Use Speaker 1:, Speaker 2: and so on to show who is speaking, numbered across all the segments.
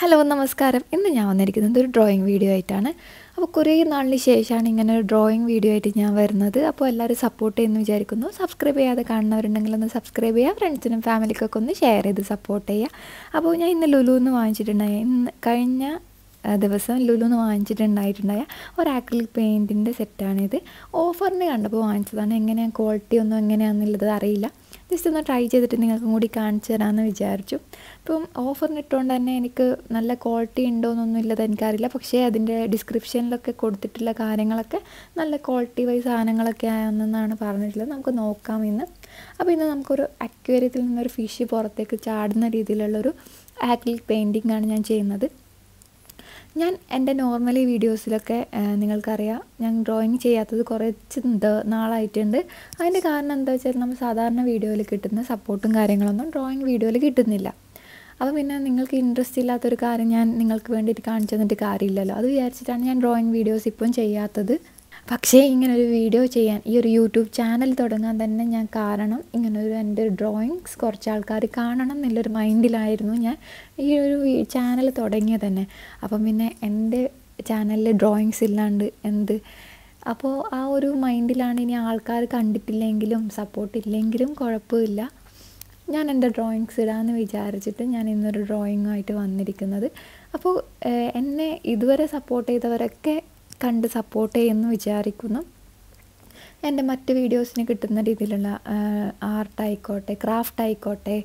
Speaker 1: Hello നമസ്കാരം ഇന്ന് ഞാൻ വന്നിരിക്കുന്നത് ഒരു ഡ്രോയിങ് വീഡിയോ ആയിട്ടാണ് അപ്പോൾ കുറേ നാളിന് ശേഷമാണ് ഇങ്ങനെ ഒരു ഡ്രോയിങ് വീഡിയോ ആയിട്ട് ഞാൻ വരുന്നത് അപ്പോൾ എല്ലാവരും സപ്പോർട്ട് ചെയ്യുമെന്ന് വിചാരിക്കുന്നു സബ്സ്ക്രൈബ് ചെയ്യാതെ കാണുന്നവരുണ്ടെങ്കിൽ ഒന്ന് സബ്സ്ക്രൈബ് ചെയ്യുക ഫ്രണ്ട്സിനും ഫാമിലിക്കൊക്കെ ഒന്ന് ഷെയർ ചെയ്ത് സപ്പോർട്ട് ചെയ്യുക അപ്പോൾ ഞാൻ ഇന്ന് ലുലുന്ന് വാങ്ങിച്ചിട്ടുണ്ടായി ഇന്ന് കഴിഞ്ഞ ആ, ദിവസം ലുലുന്ന് വാങ്ങിച്ചിട്ടുണ്ടായിട്ടുണ്ടായ ഒരു ആക്രിലിക് പെയിൻറ്റിൻ്റെ സെറ്റാണിത് ഓഫറിന് കണ്ടപ്പോൾ വാങ്ങിച്ചതാണ് എങ്ങനെയാണ് ക്വാളിറ്റി ഒന്നും എങ്ങനെയാണെന്നുള്ളത് അറിയില്ല ജസ്റ്റ് ഒന്ന് ട്രൈ ചെയ്തിട്ട് നിങ്ങൾക്കും കൂടി കാണിച്ചു തരാമെന്ന് വിചാരിച്ചു ഇപ്പം ഓഫറിന് ഇട്ടുകൊണ്ട് തന്നെ എനിക്ക് നല്ല ക്വാളിറ്റി ഉണ്ടോ എന്നൊന്നും ഇല്ലത് എനിക്കറിയില്ല പക്ഷേ അതിൻ്റെ ഡിസ്ക്രിപ്ഷനിലൊക്കെ കൊടുത്തിട്ടുള്ള കാര്യങ്ങളൊക്കെ നല്ല ക്വാളിറ്റി വൈസ് സാധനങ്ങളൊക്കെ ആണെന്നാണ് പറഞ്ഞിട്ടുള്ളത് നമുക്ക് നോക്കാം ഇന്ന് അപ്പോൾ ഇന്ന് നമുക്കൊരു അക്വേറിയത്തിൽ നിന്നൊരു ഫിഷ് പുറത്തേക്ക് ചാടുന്ന രീതിയിലുള്ളൊരു ആക്രിലിക് പെയിൻറ്റിംഗ് ആണ് ഞാൻ ചെയ്യുന്നത് ഞാൻ എൻ്റെ നോർമലി വീഡിയോസിലൊക്കെ ആ, നിങ്ങൾക്കറിയാം ഞാൻ ഡ്രോയിങ് ചെയ്യാത്തത് കുറച്ച് ഉണ്ട് നാളായിട്ടുണ്ട് അതിൻ്റെ കാരണം എന്താ വെച്ചാൽ നമ്മൾ സാധാരണ വീഡിയോയിൽ കിട്ടുന്ന സപ്പോർട്ടും കാര്യങ്ങളൊന്നും ഡ്രോയിങ് വീഡിയോയിൽ കിട്ടുന്നില്ല അപ്പോൾ പിന്നെ നിങ്ങൾക്ക് ഇൻട്രസ്റ്റ് ഇല്ലാത്തൊരു കാര്യം ഞാൻ നിങ്ങൾക്ക് വേണ്ടിയിട്ട് കാണിച്ചു തന്നിട്ട് കാര്യമില്ലല്ലോ അത് വിചാരിച്ചിട്ടാണ് ഞാൻ ഡ്രോയിങ് വീഡിയോസ് ഇപ്പം ചെയ്യാത്തത് പക്ഷേ ഇങ്ങനൊരു വീഡിയോ ചെയ്യാൻ ഈ ഒരു യൂട്യൂബ് ചാനൽ തുടങ്ങാൻ തന്നെ ഞാൻ കാരണം ഇങ്ങനൊരു എൻ്റെ ഒരു ഡ്രോയിങ്സ് കുറച്ച് ആൾക്കാർ കാണണം എന്നുള്ളൊരു മൈൻഡിലായിരുന്നു ഞാൻ ഈ ഒരു ചാനൽ തുടങ്ങിയത് തന്നെ അപ്പം പിന്നെ എൻ്റെ ചാനലിൽ ഡ്രോയിങ്സ് ഇല്ലാണ്ട് എന്ത് അപ്പോൾ ആ ഒരു മൈൻഡിലാണ് ഇനി ആൾക്കാർ കണ്ടിട്ടില്ലെങ്കിലും സപ്പോർട്ട് ഇല്ലെങ്കിലും കുഴപ്പമില്ല ഞാൻ എൻ്റെ ഡ്രോയിങ്സ് ഇടാമെന്ന് വിചാരിച്ചിട്ട് ഞാൻ ഇന്നൊരു ഡ്രോയിങ്ങുമായിട്ട് വന്നിരിക്കുന്നത് അപ്പോൾ ഏഹ്, എന്നെ ഇതുവരെ സപ്പോർട്ട് ചെയ്തവരൊക്കെ കണ്ട് സപ്പോർട്ട് ചെയ്യുമെന്ന് വിചാരിക്കുന്നു എൻ്റെ മറ്റ് വീഡിയോസിന് കിട്ടുന്ന രീതിയിലുള്ള ആർട്ട് ആയിക്കോട്ടെ ക്രാഫ്റ്റ് ആയിക്കോട്ടെ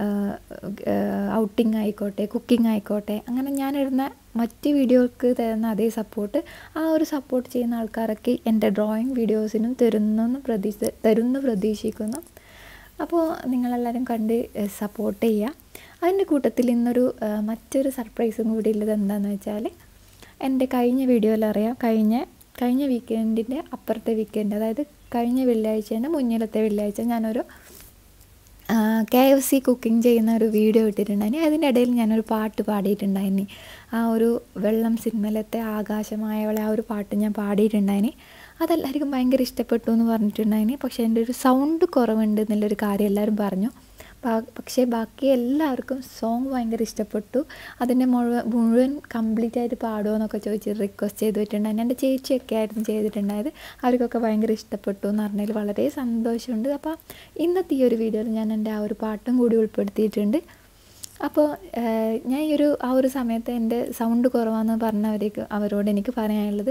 Speaker 1: ഔട്ടിംഗ് ആയിക്കോട്ടെ കുക്കിംഗ് ആയിക്കോട്ടെ അങ്ങനെ ഞാൻ ഇടുന്ന മറ്റ് വീഡിയോക്ക് തരുന്ന അതേ സപ്പോർട്ട് ആ ഒരു സപ്പോർട്ട് ചെയ്യുന്ന ആൾക്കാരൊക്കെ എൻ്റെ ഡ്രോയിങ് വീഡിയോസിനും തരുന്നെന്ന് പ്രതീക്ഷ തരുമെന്ന് പ്രതീക്ഷിക്കുന്നു അപ്പോൾ നിങ്ങളെല്ലാവരും കണ്ട് സപ്പോർട്ട് ചെയ്യുക അതിൻ്റെ കൂട്ടത്തിൽ ഇന്നൊരു ആ, മറ്റൊരു സർപ്രൈസും കൂടി ഉള്ളത് എന്താണെന്ന് വെച്ചാൽ എൻ്റെ കഴിഞ്ഞ വീഡിയോയിൽ അറിയാം കഴിഞ്ഞ കഴിഞ്ഞ വീക്കെൻഡിൻ്റെ അപ്പുറത്തെ വീക്കെൻഡ് അതായത് കഴിഞ്ഞ വെള്ളിയാഴ്ചേൻ്റെ മുന്നിലത്തെ വെള്ളിയാഴ്ച ഞാനൊരു കെ എഫ് സി കുക്കിംഗ് ചെയ്യുന്ന ഒരു വീഡിയോ ഇട്ടിട്ടുണ്ടായിനി അതിൻ്റെ ഇടയിൽ ഞാനൊരു പാട്ട് പാടിയിട്ടുണ്ടായിനി ആ ഒരു വെള്ളം സിനിമയിലത്തെ ആകാശമായവളെ ആ ഒരു പാട്ട് ഞാൻ പാടിയിട്ടുണ്ടായിനി അതെല്ലാവർക്കും ഭയങ്കര ഇഷ്ടപ്പെട്ടു എന്ന് പറഞ്ഞിട്ടുണ്ടായിനി പക്ഷേ എൻ്റെ ഒരു സൗണ്ട് കുറവുണ്ട് എന്നുള്ളൊരു കാര്യം എല്ലാവരും പറഞ്ഞു ബാ- പക്ഷേ ബാക്കി എല്ലാവർക്കും സോങ് ഭയങ്കര ഇഷ്ടപ്പെട്ടു അതിൻ്റെ മുഴുവൻ മുഴുവൻ കംപ്ലീറ്റ് ആയിട്ട് പാടുമോ എന്നൊക്കെ ചോദിച്ച് റിക്വസ്റ്റ് ചെയ്തിട്ടുണ്ടായിരുന്നു എൻ്റെ ചേച്ചിയൊക്കെ ആയിരുന്നു ചെയ്തിട്ടുണ്ടായത് അവർക്കൊക്കെ ഭയങ്കര ഇഷ്ടപ്പെട്ടു എന്ന് പറഞ്ഞതിൽ വളരെ സന്തോഷമുണ്ട് അപ്പോൾ ഇന്നത്തെ ഈ ഒരു വീഡിയോയിൽ ഞാൻ എൻ്റെ ആ ഒരു പാട്ടും കൂടി ഉൾപ്പെടുത്തിയിട്ടുണ്ട് അപ്പോൾ ഏഹ്, ഞാൻ ഈ ഒരു ആ ഒരു സമയത്ത് എൻ്റെ സൗണ്ട് കുറവാണെന്ന് പറഞ്ഞവരേക്ക് അവരോട് എനിക്ക് പറയാനുള്ളത്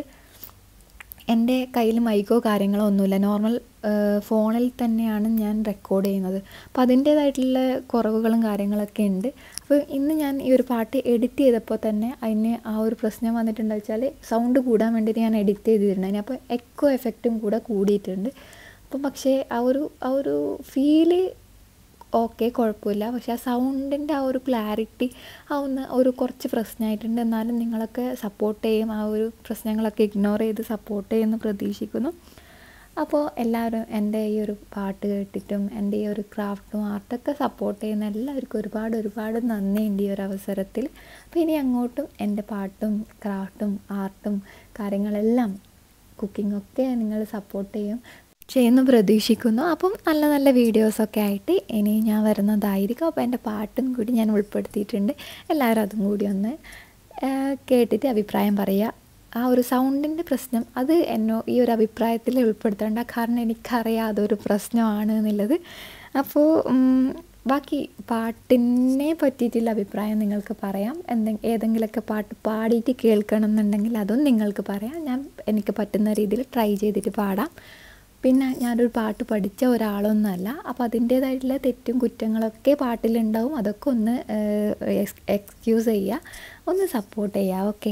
Speaker 1: എൻ്റെ കയ്യിൽ മൈക്കോ കാര്യങ്ങളോ ഒന്നുമില്ല നോർമൽ ഫോണിൽ തന്നെയാണ് ഞാൻ റെക്കോർഡ് ചെയ്യുന്നത് അപ്പോൾ അതിൻ്റേതായിട്ടുള്ള കുറവുകളും കാര്യങ്ങളൊക്കെ ഉണ്ട് അപ്പോൾ ഇന്ന് ഞാൻ ഈ ഒരു പാട്ട് എഡിറ്റ് ചെയ്തപ്പോൾ തന്നെ അതിന് ആ ഒരു പ്രശ്നം വന്നിട്ടുണ്ട് വെച്ചാൽ സൗണ്ട് കൂടാൻ വേണ്ടിയിട്ട് ഞാൻ എഡിറ്റ് ചെയ്തിട്ടുണ്ടായിരുന്നു അപ്പോൾ എക്കോ എഫക്റ്റും കൂടെ കൂടിയിട്ടുണ്ട് അപ്പം പക്ഷേ ആ ഒരു ആ ഒരു ഫീല് ഓക്കെ കുഴപ്പമില്ല പക്ഷെ ആ സൗണ്ടിൻ്റെ ആ ഒരു ക്ലാരിറ്റി ആ ഒന്ന് ഒരു കുറച്ച് പ്രശ്നമായിട്ടുണ്ട് എന്നാലും നിങ്ങളൊക്കെ സപ്പോർട്ട് ചെയ്യും ആ ഒരു പ്രശ്നങ്ങളൊക്കെ ഇഗ്നോർ ചെയ്ത് സപ്പോർട്ട് ചെയ്യുമെന്ന് പ്രതീക്ഷിക്കുന്നു അപ്പോൾ എല്ലാവരും എൻ്റെ ഈ ഒരു പാട്ട് കേട്ടിട്ടും എൻ്റെ ഈ ഒരു ക്രാഫ്റ്റും ആർട്ടൊക്കെ സപ്പോർട്ട് ചെയ്യുന്ന എല്ലാവർക്കും ഒരുപാട് ഒരുപാട് നന്ദിയുണ്ട് ഈ ഒരു അവസരത്തിൽ അപ്പോൾ ഇനി അങ്ങോട്ടും എൻ്റെ പാട്ടും ക്രാഫ്റ്റും ആർട്ടും കാര്യങ്ങളെല്ലാം കുക്കിങ്ങൊക്കെ നിങ്ങൾ സപ്പോർട്ട് ചെയ്യും ചെയ്യുന്നു പ്രതീക്ഷിക്കുന്നു അപ്പം നല്ല നല്ല വീഡിയോസൊക്കെ ആയിട്ട് ഇനി ഞാൻ വരുന്നതായിരിക്കും അപ്പോൾ എൻ്റെ പാട്ടും കൂടി ഞാൻ ഉൾപ്പെടുത്തിയിട്ടുണ്ട് എല്ലാവരും അതും കൂടി ഒന്ന് ആ, കേട്ടിട്ട് അഭിപ്രായം പറയുക ആ ഒരു സൗണ്ടിൻ്റെ പ്രശ്നം അത് എന്നോ ഈ ഒരു അഭിപ്രായത്തിൽ ഉൾപ്പെടുത്തേണ്ട കാരണം എനിക്കറിയാം അതൊരു പ്രശ്നമാണ് എന്നുള്ളത് അപ്പോൾ ഉം, ബാക്കി പാട്ടിനെ പറ്റിയിട്ടുള്ള അഭിപ്രായം നിങ്ങൾക്ക് പറയാം എന്തെ ഏതെങ്കിലുമൊക്കെ പാട്ട് പാടിയിട്ട് കേൾക്കണം എന്നുണ്ടെങ്കിൽ അതും നിങ്ങൾക്ക് പറയാം ഞാൻ എനിക്ക് പറ്റുന്ന രീതിയിൽ ട്രൈ ചെയ്തിട്ട് പാടാം പിന്നെ ഞാനൊരു പാട്ട് പഠിച്ച ഒരാളൊന്നുമല്ല അപ്പോൾ അതിൻ്റേതായിട്ടുള്ള തെറ്റും കുറ്റങ്ങളൊക്കെ പാട്ടിലുണ്ടാവും അതൊക്കെ ഒന്ന് എക്സ്ക്യൂസ് ചെയ്യുക ഒന്ന് സപ്പോർട്ട് ചെയ്യുക ഓക്കെ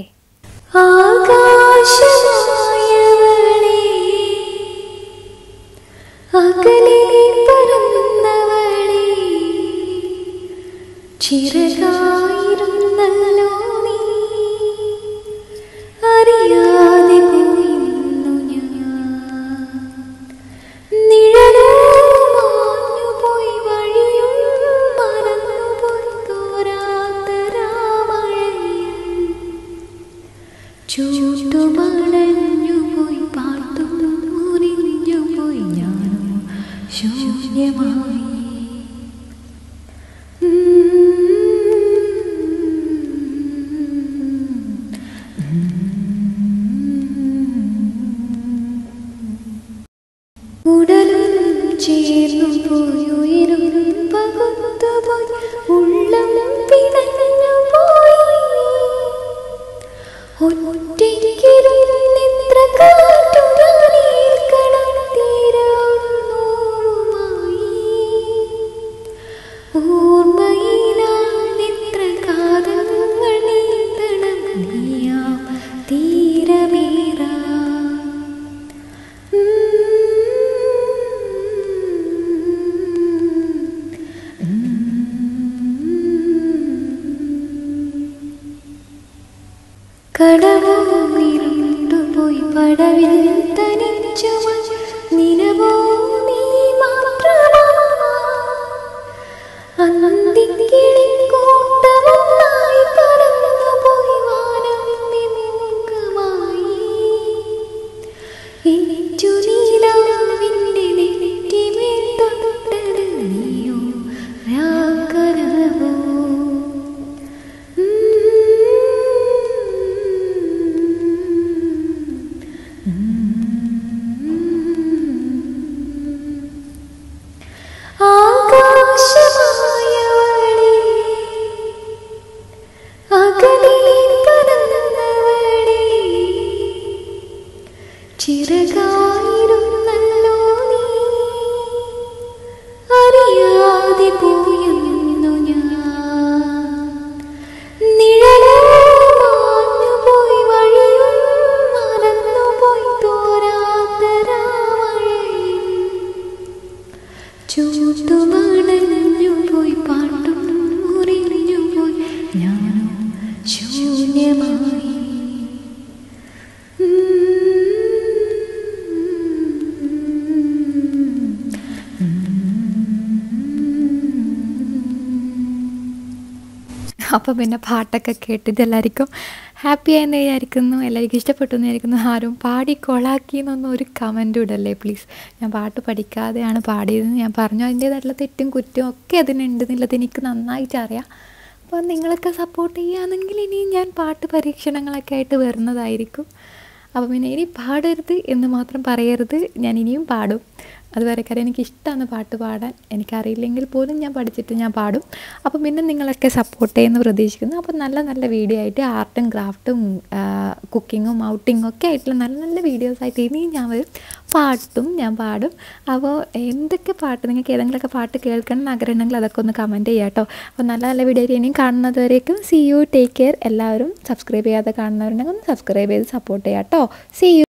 Speaker 2: ആകാശമായവളേ അകലെ പറന്നവളേ ചിറകായിരുന്നല്ലോ നീ അറിയാതെ പോയിരുന്നു ഞാൻ നിഴലോ മാഞ്ഞുപോയി വഴിയും മറന്നുപോയി തോരാത്ത രാമഴയിൽ ചൂട്ടുമണഞ്ഞുപോയി പാട്ടും മുറിഞ്ഞുപോയി ഞാനും ശൂന്യമായി ഉം.
Speaker 3: 「
Speaker 2: Mm-hmm.
Speaker 3: あ
Speaker 2: Mm-hmm. കടവും ഇരുണ്ടുപോയി പടവിൽ തനിച്ചു നിലവോ നീ മാത്രമാ അന്തിക്കിളിക്കൂട്ടമൊന്നായി പറന്നുപോയി വാനം വിമുഖമായി. ഇനിച്ചു നീലാവിന്റെ നെറ്റിമേൽ തൊട്ടത് നീയോ രാക്കനവോ. ആകാശമായവളേ അകലെ പരന്നവളേ ചിറകായിരുന്നല്ലോ നീ അറിയാതെ പോയെന്നു ഞാൻ നിഴലോ മാഞ്ഞുപോയി വഴിയും മറന്നുപോയി തോരാത്തരാമഴയിൽ ചൂട്ടുമണഞ്ഞു പോയി പാട്ടും മുറിഞ്ഞു പോയി ഞാനോ ശൂന്യമായി
Speaker 1: അപ്പോൾ പിന്നെ പാട്ടൊക്കെ കേട്ടിട്ട് എല്ലാവർക്കും ഹാപ്പി ആയെന്ന് വിചാരിക്കുന്നു എല്ലാവർക്കും ഇഷ്ടപ്പെട്ടു എന്ന് വിചാരിക്കുന്നു ആരും പാടി കൊളാക്കി എന്നൊന്നും ഒരു കമൻറ്റും ഇടല്ലേ പ്ലീസ് ഞാൻ പാട്ട് പഠിക്കാതെയാണ് പാടിയതെന്ന് ഞാൻ പറഞ്ഞു അതിൻ്റേതായിട്ടുള്ള തെറ്റും കുറ്റവും ഒക്കെ അതിനുണ്ടെന്നുള്ളത് എനിക്ക് നന്നായിട്ട് അറിയാം അപ്പോൾ നിങ്ങളൊക്കെ സപ്പോർട്ട് ചെയ്യുകയാണെങ്കിൽ ഇനിയും ഞാൻ പാട്ട് പരീക്ഷണങ്ങളൊക്കെ ആയിട്ട് വരുന്നതായിരിക്കും അപ്പോൾ പിന്നെ ഇനി പാടരുത് എന്ന് മാത്രം പറയരുത് ഞാൻ ഇനിയും പാടും അത് വേറെ കാര്യം എനിക്ക് ഇഷ്ടമാണ് പാട്ട് പാടാൻ എനിക്കറിയില്ലെങ്കിൽ പോലും ഞാൻ പഠിച്ചിട്ട് ഞാൻ പാടും അപ്പോൾ പിന്നെ നിങ്ങളൊക്കെ സപ്പോർട്ട് ചെയ്യുമെന്ന് പ്രതീക്ഷിക്കുന്നു അപ്പോൾ നല്ല നല്ല വീഡിയോ ആയിട്ട് ആർട്ടും ക്രാഫ്റ്റും കുക്കിങ്ങും ഔട്ടിങ്ങും ഒക്കെ ആയിട്ടുള്ള നല്ല നല്ല വീഡിയോസ് ആയിട്ട് ഇനിയും ഞാൻ വരും പാട്ടും ഞാൻ പാടും അപ്പോൾ എന്തൊക്കെ പാട്ട് നിങ്ങൾക്ക് ഏതെങ്കിലുമൊക്കെ പാട്ട് കേൾക്കണം എന്ന് ആഗ്രഹം ഉണ്ടെങ്കിൽ അതൊക്കെ ഒന്ന് കമൻറ്റ് ചെയ്യാം കേട്ടോ അപ്പോൾ നല്ല നല്ല വീഡിയോ ആയിട്ട് ഇനിയും കാണുന്നതുവരേക്കും സി യു ടേക്ക് കെയർ എല്ലാവരും സബ്സ്ക്രൈബ് ചെയ്യാതെ കാണുന്നവരുണ്ടെങ്കിൽ ഒന്ന് സബ്സ്ക്രൈബ് ചെയ്ത് സപ്പോർട്ട് ചെയ്യാം കേട്ടോ സി യു